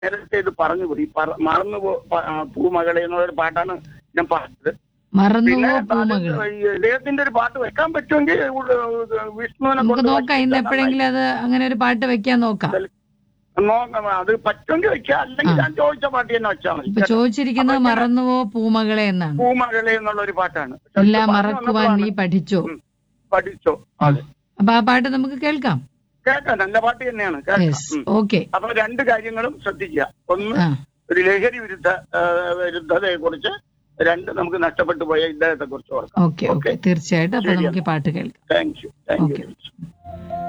നേരത്തെ ഇത് പറഞ്ഞു പോയി പറ- മറന്നു പോ പ- ആ, പൂമകളെ എന്നുള്ളൊരു പാട്ടാണ് ഞാൻ പറഞ്ഞത് പിന്നെ മറന്നുവോ അത് പൂമകൾ ഈ ഇദ്ദേഹത്തിന്റെ ഒരു പാട്ട് വെക്കാൻ പറ്റുമെങ്കിൽ വിഷ്ണുവിനെ നമുക്ക് കൊണ്ട് നോക്കാം ഇന്ന് വെച്ചിട്ട് എപ്പോഴെങ്കിലും അത് അങ്ങനെ ഒരു പാട്ട് വെക്കാൻ നോക്കാം നോക്കാം അത് പറ്റുമെങ്കിൽ വെക്കാം അല്ലെങ്കിൽ ഞാൻ ചോദിച്ച പാട്ട് തന്നെ വെച്ചാൽ മതി ഇപ്പൊ ചോദിച്ചിരിക്കുന്നത് മറന്നുവോ പൂമകളെ എന്നാണ് പൂമകളെ എന്നുള്ള ഒരു പാട്ടാണ് എല്ലാം പാട്ട് മറക്കുവാൻ നീ വന്നപ്പോഴാണ് പഠിച്ചോ ഉം. പഠിച്ചോ അതെ അപ്പൊ ആ പാട്ട് നമുക്ക് കേൾക്കാം കേൾക്കാം നല്ല പാട്ട് തന്നെയാണ് കേൾക്കാം യെസ് ഉം. ഓക്കെ അപ്പൊ രണ്ട് കാര്യങ്ങളും ശ്രദ്ധിക്കുക ഒന്ന് ആ ഒരു ലഹരി വിരുദ്ധ ആ, വിരുദ്ധതയെ കുറിച്ച് രണ്ട് നമുക്ക് നഷ്ടപ്പെട്ടു പോയ ഇദ്ദേഹത്തെ കുറിച്ച് ഓർക്കാം ഓക്കെ ഓക്കെ തീർച്ചയായിട്ടും അപ്പൊ നമുക്ക് ഈ പാട്ട് കേൾക്കാം thank you thank you okay